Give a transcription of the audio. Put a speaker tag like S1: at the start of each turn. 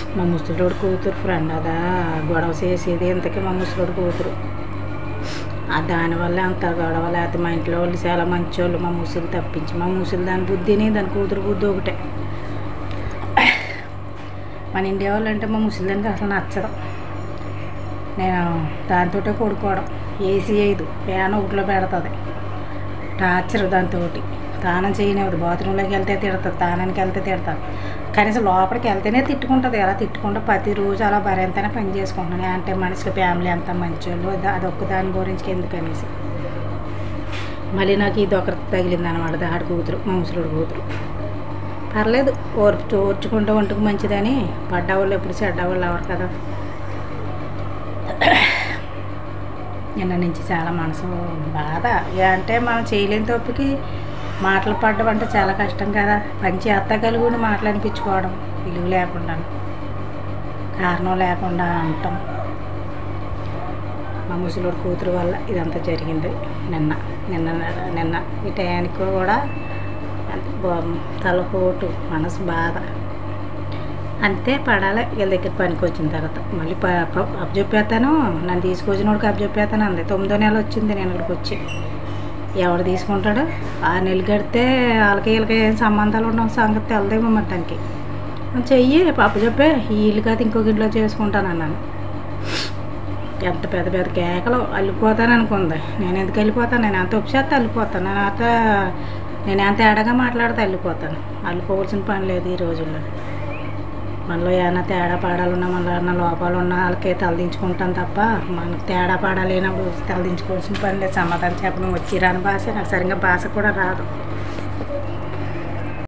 S1: మా ముసలోడు కూతురు ఫ్రెండ్ అదా గొడవ చేసేది ఇంతకీ మా ముసలోడు కూతురు ఆ దానివల్ల అంత గొడవ లేకపోతే మా ఇంట్లో వాళ్ళు చాలా మంచోళ్ళు మా ముసలు తప్పించి మా ముసలి దాని బుద్ధిని దాని కూతురు బుద్ధి ఒకటే మన ఇండియా వాళ్ళు అంటే మా ముసలి దానికి అసలు నచ్చదు నేను దాంతో పడుకోవడం ఏసీ వేయదు ఫ్యాన్ ఒకటిలో పెడుతుంది టార్చర్ దాంతో తానం చేయనివ్వదు బాత్రూంలోకి వెళ్తే తిడుతుంది తానానికి వెళ్తే తిడుతుంది కనీసం లోపలికి వెళ్తేనే తిట్టుకుంటుంది అలా తిట్టుకుంటూ ప్రతిరోజు అలా భరింతనే పని చేసుకుంటున్నాను అంటే మనుషుల ఫ్యామిలీ అంతా మంచోళ్ళు అది అదొక్క దాని గురించి ఎందుకనేసి మళ్ళీ నాకు ఇది ఒకటి తగిలింది అనమాట దాడి కూతురు మా ముసలుడు కూతురు పర్లేదు ఓర్చు ఓర్చుకుంటూ ఒంటికి మంచిదని పడ్డ వాళ్ళు ఎప్పుడు చెడ్డ వాళ్ళు ఎవరు కదా నిన్న నుంచి చాలా మనసు బాధ ఇక అంటే మనం చేయలేని తప్పుకి మాటలు పడడం అంటే చాలా కష్టం కదా పని చేత్తగలుగుని మాటలు అనిపించుకోవడం విలువ లేకుండా కారణం లేకుండా అంటాం మా ముసలోడు కూతురు వల్ల ఇదంతా జరిగింది నిన్న నిన్న నిన్న ఈ టయానికి కూడా అంతే బా- తలపోటు మనసు బాధ అంతే పడాలి వీళ్ళ దగ్గర పనికి వచ్చిన తర్వాత మళ్ళీ ప ప- అప్పచెప్పేస్తాను నన్ను తీసుకొచ్చిన వాడికి అప్పచెప్పేస్తాను అంది తొమ్మిదో నెల వచ్చింది నేను ఇక్కడికి వచ్చి ఎవడు తీసుకుంటాడు ఆ నెల కడితే వాళ్ళకి వీళ్ళకి ఏం సంబంధాలు ఉండవు సంగతి తెలదేమో మరి దానికి చెయ్యి పాప చెప్పే ఈ ఇల్లు కాదు ఇంకొక ఇంట్లో చేసుకుంటాను అన్నాను ఎంత పెద్ద పెద్ద కేకలు అల్లిపోతాను అనుకుంది నేను ఎందుకు వెళ్ళిపోతాను నేను అంత ఉపచేస్తే అల్లిపోతాను నేను అంత నేను ఎంత ఎడగా మాట్లాడితే అల్లిపోతాను అల్లిపోవాల్సిన పని లేదు ఈ రోజుల్లో మనలో ఏమైనా తేడా పాడాలు ఉన్నా మనలో ఏమైనా లోపాలు ఉన్నా వాళ్ళకే తలదించుకుంటాం తప్ప మనకు తేడా పాడాలేనప్పుడు తలదించుకోవాల్సిన పని లేదు సమాధానం చెప్పడం వచ్చి రాని భాష నాకు సరిగ్గా భాష కూడా రాదు